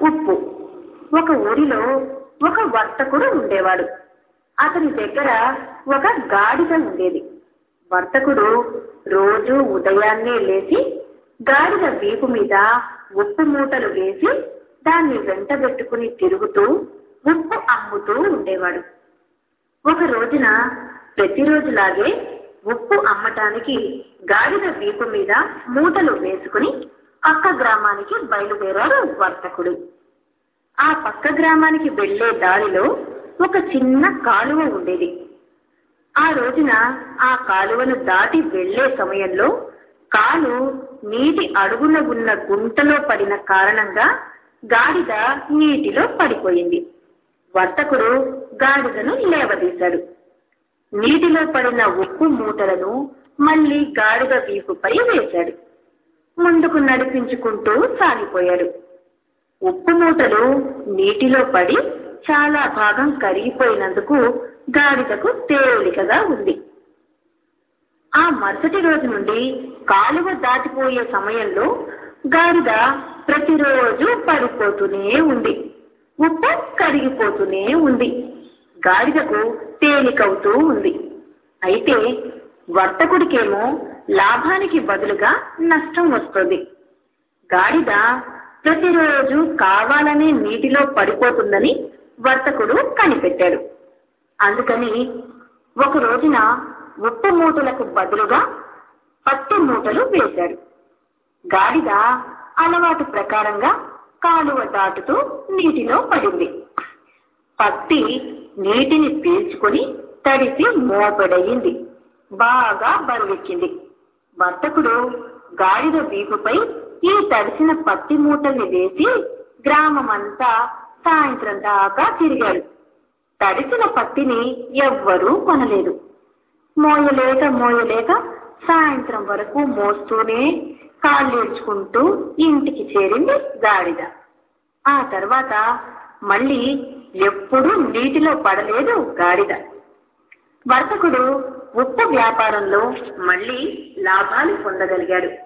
ఉప్పు ఒక ఊరిలో ఒక వర్తకుడు ఉండేవాడు అతని దగ్గర ఒక గాడిద ఉండేది వర్తకుడు రోజు ఉదయాన్నే లేచి గాడిద వీపు మీద ఉప్పు మూటలు వేసి దాన్ని వెంటబెట్టుకుని తిరుగుతూ ఉప్పు అమ్ముతూ ఉండేవాడు ఒక రోజున ప్రతిరోజులాగే ఉప్పు అమ్మటానికి గాడిద వీపు మీద మూటలు వేసుకుని పక్క గ్రామానికి బయలుదేరాడు వర్తకుడు ఆ పక్క గ్రామానికి వెళ్లే దారిలో ఒక చిన్న కాలువ ఉండేది ఆ రోజున ఆ కాలువను దాటి వెళ్లే సమయంలో కాలు నీటి అడుగున ఉన్న గుంటలో పడిన కారణంగా గాడిద నీటిలో పడిపోయింది వర్తకుడు గాడిదను లేవదీశాడు నీటిలో పడిన ఉప్పు మూటలను మళ్లీ గాడిద వీపుపై వేశాడు ముందుకు నడిపించుకుంటూ సాగిపోయాడు ఉప్పు మూటలు నీటిలో పడి చాలా భాగం కరిగిపోయినందుకు గాడిదకు తేలికగా ఉంది ఆ మరుసటి రోజు నుండి కాలువ దాటిపోయే సమయంలో గాడిద ప్రతిరోజు పడిపోతూనే ఉంది ఉప్పు కరిగిపోతూనే ఉంది గాడిదకు తేలికవుతూ ఉంది అయితే వర్తకుడికేమో లాభానికి బదులుగా నష్టం వస్తుంది గాడిద ప్రతిరోజు కావాలనే నీటిలో పడిపోతుందని వర్తకుడు కనిపెట్టాడు అందుకని ఒక రోజున ఉప్పు మూటలకు బదులుగా పత్తి మూటలు వేశాడు గాడిద అలవాటు ప్రకారంగా కాలువ దాటుతూ నీటిలో పడింది పత్తి నీటిని పీల్చుకొని తడిసి మోపెడయింది బాగా బరువెక్కింది వర్తకుడు గాడిద వీపుపై ఈ తడిసిన పత్తి మూటల్ని వేసి గ్రామమంతా సాయంత్రం దాకా తిరిగాడు తడిసిన పత్తిని ఎవ్వరూ కొనలేదు మోయలేక మోయలేక సాయంత్రం వరకు మోస్తూనే కాళ్ళేర్చుకుంటూ ఇంటికి చేరింది గాడిద ఆ తర్వాత మళ్ళీ ఎప్పుడూ నీటిలో పడలేదు గాడిద వర్తకుడు ఉప్పు వ్యాపారంలో మళ్ళీ లాభాలు పొందగలిగాడు